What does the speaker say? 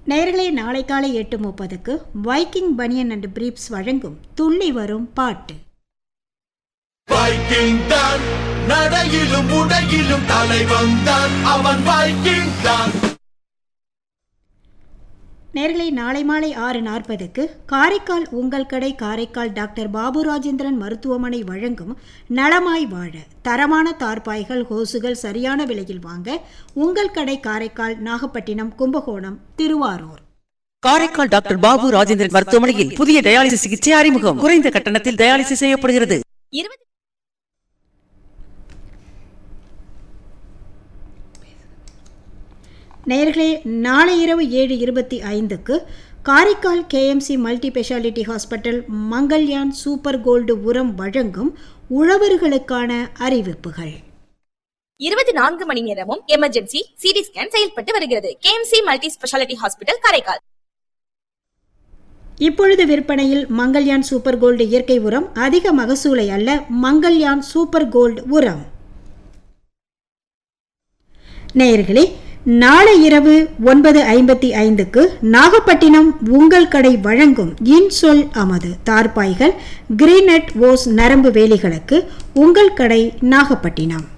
நேர்களே நாளை காலை எட்டு முப்பதுக்கு வைக்கிங் பனியன் அண்ட் பிரீப்ஸ் வழங்கும் துள்ளி வரும் பாட்டு வைக்கிங் தான் நடையிலும் உடையிலும் தலைவன் தான் அவன் வைக்கிங் தான் நேர்களை நாளை மாலை ஆறு நாற்பதுக்கு காரைக்கால் உங்கள் கடை காரைக்கால் டாக்டர் பாபு ராஜேந்திரன் மருத்துவமனை வழங்கும் நலமாய் வாழ தரமான தார்பாய்கள் ஹோசுகள் சரியான விலையில் வாங்க உங்கள் கடை காரைக்கால் நாகப்பட்டினம் கும்பகோணம் திருவாரூர் காரைக்கால் டாக்டர் பாபு ராஜேந்திரன் மருத்துவமனையில் புதிய டயாலிசிஸ் சிகிச்சை அறிமுகம் குறைந்த கட்டணத்தில் டயாலிசிஸ் செய்யப்படுகிறது இருபது நேர்களே நாளை இரவு ஏழு இருபத்தி ஐந்துக்கு Karaikal KMC multi speciality hospital Mangalyaan super gold உரம் வழங்கும் உழவர்களுக்கான அறிவிப்புகள் இருபத்தி நான்கு மணி நேரமும் எமர்ஜென்சி சிடி ஸ்கேன் செயல்பட்டு வருகிறது KMC multi speciality hospital Karaikal இப்பொழுது விற்பனையில் மங்கள்யான் சூப்பர் கோல்டு இயற்கை உரம் அதிக மகசூலை அல்ல மங்கள்யான் சூப்பர் கோல்டு உரம் நேயர்களே நாளை இரவு ஒன்பது ஐம்பத்தி ஐந்துக்கு நாகப்பட்டினம் உங்கள் கடை வழங்கும் இன்சொல் அமது தார்பாய்கள் கிரீனட் ஓஸ் நரம்பு வேலிகளுக்கு உங்கள் கடை நாகப்பட்டினம்